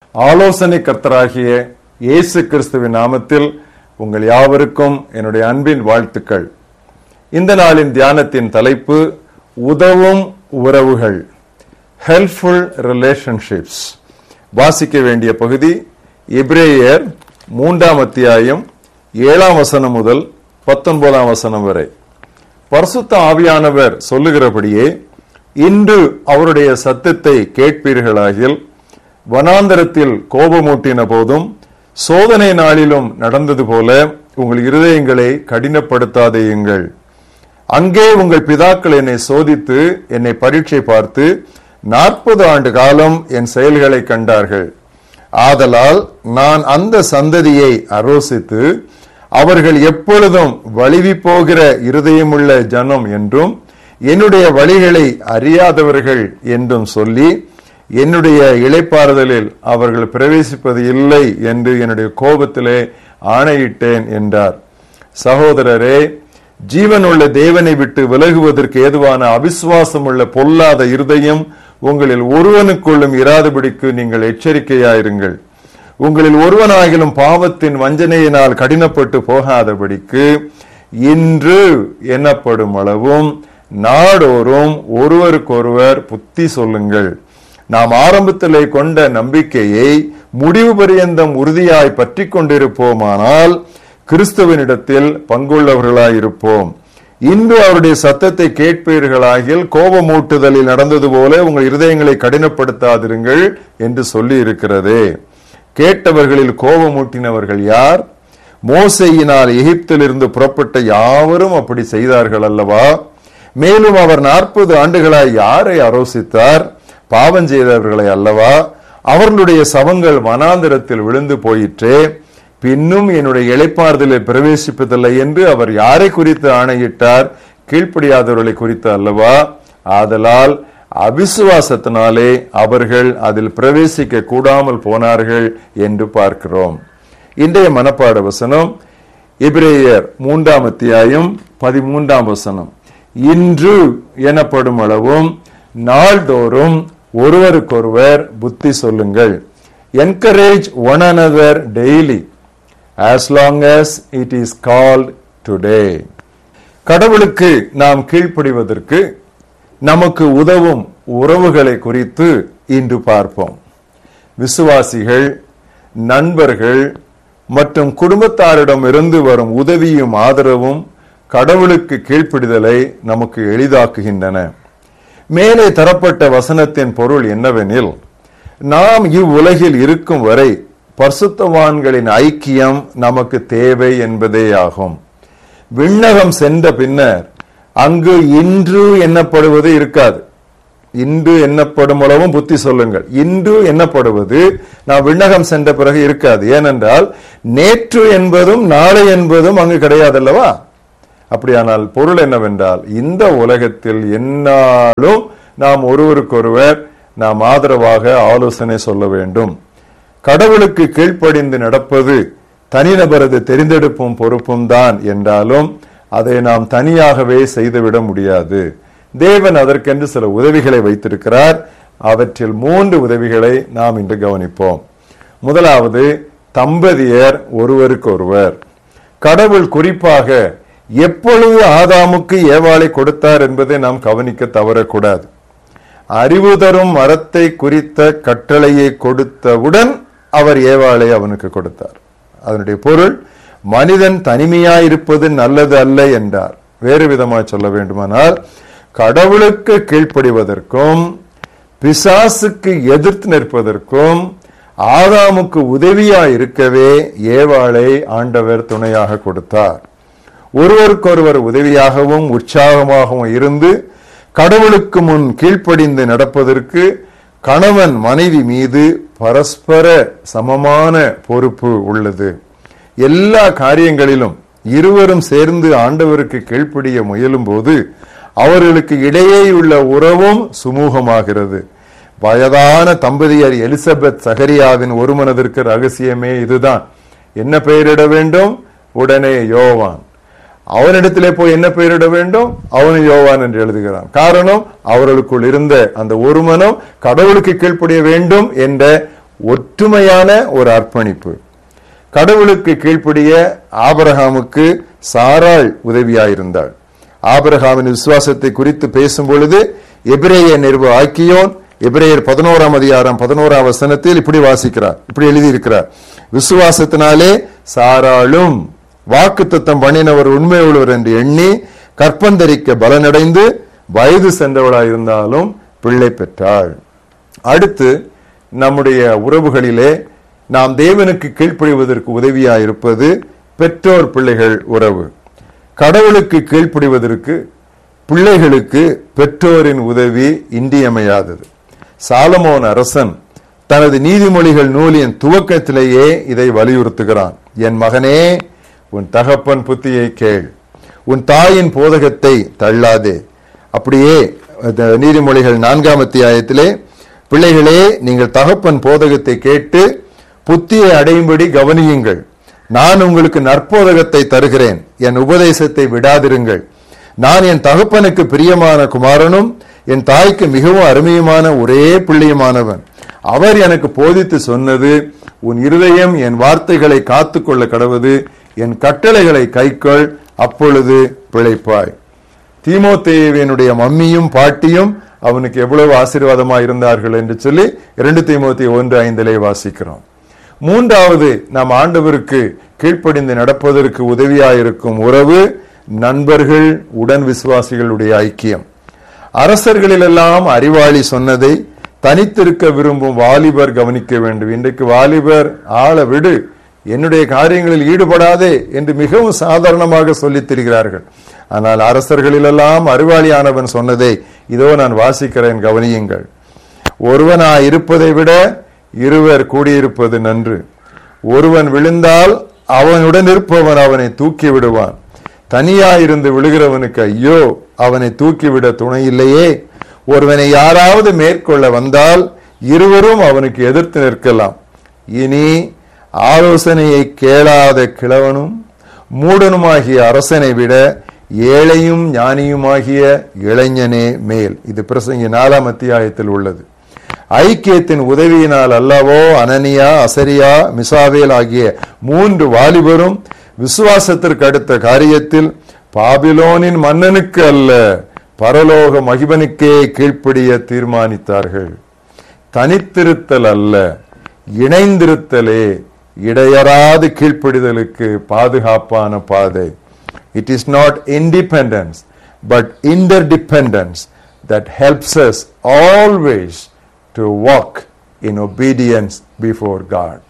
ஆலோசனை கர்த்தராகிய இயேசு கிறிஸ்துவின் நாமத்தில் உங்கள் யாவருக்கும் என்னுடைய அன்பின் வாழ்த்துக்கள் இந்த நாளின் தியானத்தின் தலைப்பு உதவும் உறவுகள் ஹெல்ப்ஃபுல் ரிலேஷன்ஷிப்ஸ் வாசிக்க வேண்டிய பகுதி எப்ரேயர் மூன்றாம் அத்தியாயம் ஏழாம் வசனம் முதல் பத்தொன்பதாம் வசனம் வரை பரிசுத்த ஆவியானவர் சொல்லுகிறபடியே இன்று அவருடைய சத்தத்தை கேட்பீர்களாகில் வனாந்தரத்தில் கோபமூட்டின போதும் சோதனை நாளிலும் நடந்தது போல உங்கள் இருதயங்களை கடினப்படுத்தாதேயுங்கள் அங்கே உங்கள் பிதாக்கள் என்னை சோதித்து என்னை பரீட்சை பார்த்து நாற்பது ஆண்டு காலம் என் செயல்களை கண்டார்கள் ஆதலால் நான் அந்த சந்ததியை அரோசித்து அவர்கள் எப்பொழுதும் வலிவி போகிற இருதயமுள்ள ஜனம் என்றும் என்னுடைய வழிகளை அறியாதவர்கள் என்றும் சொல்லி என்னுடைய இளைப்பாறுதலில் அவர்கள் பிரவேசிப்பது இல்லை என்று என்னுடைய கோபத்திலே ஆணையிட்டேன் என்றார் சகோதரரே ஜீவனுள்ள தேவனை விட்டு விலகுவதற்கு ஏதுவான அவிசுவாசம் உள்ள பொல்லாத இருதயம் உங்களில் ஒருவனுக்குள்ளும் இராதபடிக்கு நீங்கள் எச்சரிக்கையாயிருங்கள் உங்களில் ஒருவனாகிலும் பாவத்தின் வஞ்சனையினால் கடினப்பட்டு போகாதபடிக்கு இன்று எண்ணப்படும் அளவும் நாடோறும் ஒருவருக்கொருவர் புத்தி சொல்லுங்கள் நாம் ஆரம்பத்திலே கொண்ட நம்பிக்கையை முடிவு பரியந்தம் உறுதியாய் பற்றி கொண்டிருப்போமானால் கிறிஸ்துவனிடத்தில் பங்குள்ளவர்களாயிருப்போம் இன்று அவருடைய சத்தத்தை கேட்பீர்களாகில் கோபமூட்டுதலில் நடந்தது போல உங்கள் இருதயங்களை கடினப்படுத்தாதிருங்கள் என்று சொல்லி இருக்கிறதே கேட்டவர்களில் கோபமூட்டினவர்கள் யார் மோசையினால் எகிப்திலிருந்து புறப்பட்ட யாவரும் அப்படி செய்தார்கள் அல்லவா மேலும் அவர் நாற்பது ஆண்டுகளாய் யாரை ஆரோசித்தார் பாவம் செய்தவர்களை அல்லவா அவர்களுடைய சவங்கள் வனாந்திரத்தில் விழுந்து போயிற்றே பின்னும் என்னுடைய இழைப்பாறுதலில் பிரவேசிப்பதில்லை என்று அவர் யாரை குறித்து ஆணையிட்டார் கீழ்ப்படியாதவர்களை குறித்து அல்லவா ஆதலால் அவிசுவாசத்தினாலே அவர்கள் அதில் பிரவேசிக்க கூடாமல் போனார்கள் என்று பார்க்கிறோம் இன்றைய மனப்பாட வசனம் எபிரேயர் மூன்றாம் அத்தியாயம் பதிமூன்றாம் வசனம் இன்று எனப்படும் அளவும் நாள்தோறும் ஒருவருக்கொருவர் புத்தி சொல்லுங்கள் encourage one another daily as long as it is called today கடவுளுக்கு நாம் கீழ்ப்படிவதற்கு நமக்கு உதவும் உறவுகளை குறித்து இன்று பார்ப்போம் விசுவாசிகள் நண்பர்கள் மற்றும் குடும்பத்தாரிடம் இருந்து வரும் உதவியும் ஆதரவும் கடவுளுக்கு கீழ்ப்பிடிதலை நமக்கு எளிதாக்குகின்றன மேலே தரப்பட்ட வசனத்தின் பொருள் என்னவெனில் நாம் இவ்வுலகில் இருக்கும் வரை பரிசுத்தவான்களின் ஐக்கியம் நமக்கு தேவை என்பதே ஆகும் விண்ணகம் சென்ற பின்னர் அங்கு இன்று எண்ணப்படுவது இருக்காது இன்று எண்ணப்படும் அளவும் புத்தி சொல்லுங்கள் இன்று எண்ணப்படுவது நான் விண்ணகம் சென்ற பிறகு இருக்காது ஏனென்றால் நேற்று என்பதும் நாளை என்பதும் அங்கு கிடையாது அல்லவா அப்படியானால் பொருள் என்னவென்றால் இந்த உலகத்தில் என்னாலும் நாம் ஒருவருக்கொருவர் நாம் ஆதரவாக ஆலோசனை சொல்ல வேண்டும் கடவுளுக்கு கீழ்ப்படிந்து நடப்பது தனிநபரது தெரிந்தெடுப்பும் பொறுப்பும் தான் என்றாலும் அதை நாம் தனியாகவே செய்துவிட முடியாது தேவன் அதற்கென்று சில உதவிகளை வைத்திருக்கிறார் அவற்றில் மூன்று உதவிகளை நாம் இன்று கவனிப்போம் முதலாவது தம்பதியர் ஒருவருக்கொருவர் கடவுள் குறிப்பாக எப்பொழுது ஆதாமுக்கு ஏவாளை கொடுத்தார் என்பதை நாம் கவனிக்க தவறக்கூடாது அறிவு தரும் மரத்தை குறித்த கட்டளையை கொடுத்தவுடன் அவர் ஏவாளை அவனுக்கு கொடுத்தார் அதனுடைய பொருள் மனிதன் தனிமையாயிருப்பது நல்லது அல்ல என்றார் வேறு விதமாய் சொல்ல வேண்டுமானால் கடவுளுக்கு கீழ்ப்படிவதற்கும் பிசாசுக்கு எதிர்த்து நிற்பதற்கும் ஆதாமுக்கு உதவியா இருக்கவே ஏவாளை ஆண்டவர் துணையாக கொடுத்தார் ஒருவருக்கொருவர் உதவியாகவும் உற்சாகமாகவும் இருந்து கடவுளுக்கு முன் கீழ்ப்படிந்து நடப்பதற்கு கணவன் மனைவி மீது பரஸ்பர சமமான பொறுப்பு உள்ளது எல்லா காரியங்களிலும் இருவரும் சேர்ந்து ஆண்டவருக்கு கீழ்ப்படிய முயலும் போது அவர்களுக்கு இடையே உள்ள உறவும் சுமூகமாகிறது வயதான தம்பதியர் எலிசபெத் சகரியாவின் ஒரு மனதிற்கு ரகசியமே இதுதான் என்ன பெயரிட வேண்டும் உடனே யோவான் அவனிடத்திலே போய் என்ன பெயரிட வேண்டும் அவனு யோவான் என்று எழுதுகிறான் காரணம் அவர்களுக்குள் இருந்த அந்த ஒரு மனம் கடவுளுக்கு கீழ்ப்படிய வேண்டும் என்ற ஒற்றுமையான ஒரு அர்ப்பணிப்பு கடவுளுக்கு கீழ்ப்படிய ஆபரகாமுக்கு சாராள் உதவியாயிருந்தாள் ஆபரகாமின் விசுவாசத்தை குறித்து பேசும் பொழுது எபிரேய நிறுவ ஆக்கியோன் எபிரேயர் பதினோராம் அதிகாரம் பதினோராம் வசனத்தில் இப்படி வாசிக்கிறார் இப்படி எழுதியிருக்கிறார் விசுவாசத்தினாலே சாராளும் வாக்குத்தத்தம் பண்ணினவர் உண்மை உள்ளவர் என்று எண்ணி கற்பந்தரிக்க பலனடைந்து வயது சென்றவளாயிருந்தாலும் பிள்ளை பெற்றாள் அடுத்து நம்முடைய உறவுகளிலே நாம் தேவனுக்கு கீழ்ப்படிவதற்கு உதவியாயிருப்பது பெற்றோர் பிள்ளைகள் உறவு கடவுளுக்கு கீழ்ப்படிவதற்கு பிள்ளைகளுக்கு பெற்றோரின் உதவி இன்றியமையாதது சாலமோன் அரசன் தனது நீதிமொழிகள் நூலின் துவக்கத்திலேயே இதை வலியுறுத்துகிறான் என் மகனே உன் தகப்பன் புத்தியை கேள் உன் தாயின் போதகத்தை தள்ளாதே அப்படியே அந்த நீதிமொழிகள் நான்காம் அத்தியாயத்திலே பிள்ளைகளே நீங்கள் தகப்பன் போதகத்தை கேட்டு புத்தியை அடையும்படி கவனியுங்கள் நான் உங்களுக்கு நற்போதகத்தை தருகிறேன் என் உபதேசத்தை விடாதிருங்கள் நான் என் தகப்பனுக்கு பிரியமான குமாரனும் என் தாய்க்கு மிகவும் அருமையுமான ஒரே பிள்ளையுமானவன் அவர் எனக்கு போதித்து சொன்னது உன் இருதயம் என் வார்த்தைகளை காத்துக்கொள்ள கடவுது என் கட்டளைகளை கைக்கொள் அப்பொழுது பிழைப்பாய் தீமோத்தேவியனுடைய மம்மியும் பாட்டியும் அவனுக்கு எவ்வளவு ஆசீர்வாதமா இருந்தார்கள் என்று சொல்லி இரண்டு தீமோத்தி ஒன்று ஐந்திலே வாசிக்கிறோம் மூன்றாவது நாம் ஆண்டவருக்கு கீழ்ப்படிந்து நடப்பதற்கு உதவியாயிருக்கும் உறவு நண்பர்கள் உடன் விசுவாசிகளுடைய ஐக்கியம் அரசர்களிலெல்லாம் அறிவாளி சொன்னதை தனித்திருக்க விரும்பும் வாலிபர் கவனிக்க வேண்டும் இன்றைக்கு வாலிபர் ஆள விடு என்னுடைய காரியங்களில் ஈடுபடாதே என்று மிகவும் சாதாரணமாக சொல்லித் திரிகிறார்கள் ஆனால் அரசர்களிலெல்லாம் அறிவாளியானவன் சொன்னதை இதோ நான் வாசிக்கிறேன் கவனியுங்கள் ஒருவனா இருப்பதை விட இருவர் கூடியிருப்பது நன்று ஒருவன் விழுந்தால் அவனுடன் இருப்பவன் அவனை தூக்கி விடுவான் தனியாயிருந்து விழுகிறவனுக்கு ஐயோ அவனை தூக்கிவிட துணை இல்லையே ஒருவனை யாராவது மேற்கொள்ள வந்தால் இருவரும் அவனுக்கு எதிர்த்து நிற்கலாம் இனி ஆலோசனையை கேளாத கிழவனும் மூடனுமாகிய அரசனை விட ஏழையும் ஞானியுமாகிய இளைஞனே மேல் இது பிரசங்கி நாலாம் அத்தியாயத்தில் உள்ளது ஐக்கியத்தின் உதவியினால் அல்லவோ அனனியா அசரியா மிசாவேல் ஆகிய மூன்று வாலிபரும் விசுவாசத்திற்கு அடுத்த காரியத்தில் பாபிலோனின் மன்னனுக்கு அல்ல பரலோக மகிபனுக்கே கீழ்ப்படிய தீர்மானித்தார்கள் தனித்திருத்தல் அல்ல இணைந்திருத்தலே இடையறாது கீழ்ப்படிதலுக்கு பாதுகாப்பான பாதை it is not independence but interdependence that helps us always to walk in obedience before God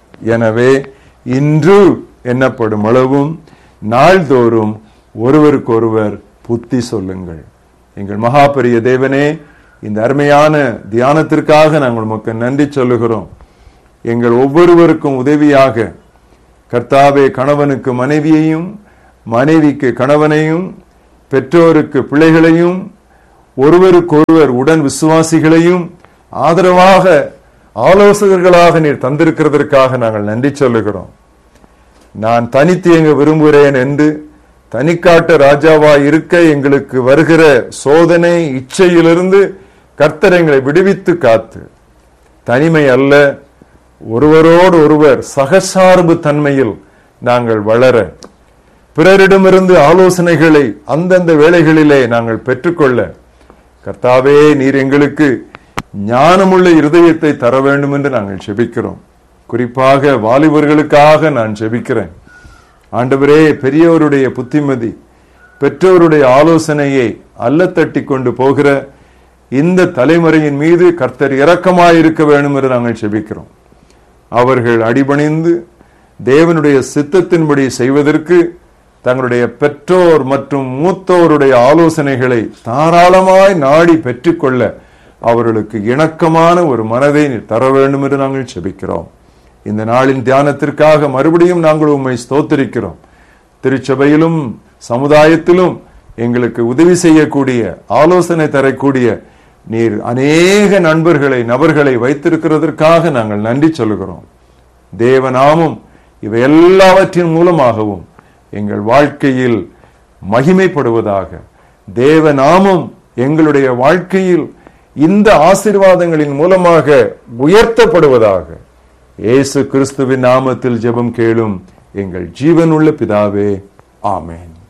எனவே இன்று என்னப்படும் அளவும் நாள்தோறும் ஒருவருக்கொருவர் புத்தி சொல்லுங்கள் எங்கள் மகாபெரிய தேவனே இந்த அருமையான தியானத்திற்காக நாங்கள் உமக்கு நன்றி சொல்லுகிறோம் எங்கள் ஒவ்வொருவருக்கும் உதவியாக கர்த்தாவே கணவனுக்கு மனைவியையும் மனைவிக்கு கணவனையும் பெற்றோருக்கு பிள்ளைகளையும் ஒருவருக்கொருவர் உடன் விசுவாசிகளையும் ஆதரவாக ஆலோசகர்களாக நீர் தந்திருக்கிறதற்காக நாங்கள் நன்றி சொல்லுகிறோம் நான் தனித்து எங்க விரும்புகிறேன் என்று தனிக்காட்ட ராஜாவா இருக்க எங்களுக்கு வருகிற சோதனை இச்சையிலிருந்து கர்த்தர் எங்களை விடுவித்து காத்து தனிமை அல்ல ஒருவரோடு ஒருவர் சகசார்பு தன்மையில் நாங்கள் வளர பிறரிடமிருந்து ஆலோசனைகளை அந்தந்த வேளைகளிலே நாங்கள் பெற்றுக்கொள்ள கர்த்தாவே நீர் எங்களுக்கு ஞானமுள்ள இருதயத்தை தர வேண்டும் என்று நாங்கள் செபிக்கிறோம் குறிப்பாக வாலிபர்களுக்காக நான் செபிக்கிறேன் ஆண்டவரே பெரியவருடைய புத்திமதி பெற்றோருடைய ஆலோசனையை அல்ல தட்டி கொண்டு போகிற இந்த தலைமுறையின் மீது கர்த்தர் இரக்கமாயிருக்க வேண்டும் என்று நாங்கள் செபிக்கிறோம் அவர்கள் அடிபணிந்து தேவனுடைய சித்தத்தின்படி செய்வதற்கு தங்களுடைய பெற்றோர் மற்றும் மூத்தோருடைய ஆலோசனைகளை தாராளமாய் நாடி பெற்றுக்கொள்ள அவர்களுக்கு இணக்கமான ஒரு மனதை நீர் தர வேண்டும் என்று நாங்கள் செபிக்கிறோம் இந்த நாளின் தியானத்திற்காக மறுபடியும் நாங்கள் உண்மை ஸ்தோத்திரிக்கிறோம் திருச்சபையிலும் சமுதாயத்திலும் எங்களுக்கு உதவி செய்யக்கூடிய ஆலோசனை தரக்கூடிய நீர் அநேக நண்பர்களை நபர்களை வைத்திருக்கிறதற்காக நாங்கள் நன்றி சொல்லுகிறோம் தேவநாமம் இவை எல்லாவற்றின் மூலமாகவும் எங்கள் வாழ்க்கையில் மகிமைப்படுவதாக தேவநாமம் எங்களுடைய வாழ்க்கையில் இந்த ஆசீர்வாதங்களின் மூலமாக உயர்த்தப்படுவதாக இயேசு கிறிஸ்துவின் நாமத்தில் ஜெபம் கேளும் எங்கள் ஜீவனுள்ள பிதாவே ஆமென்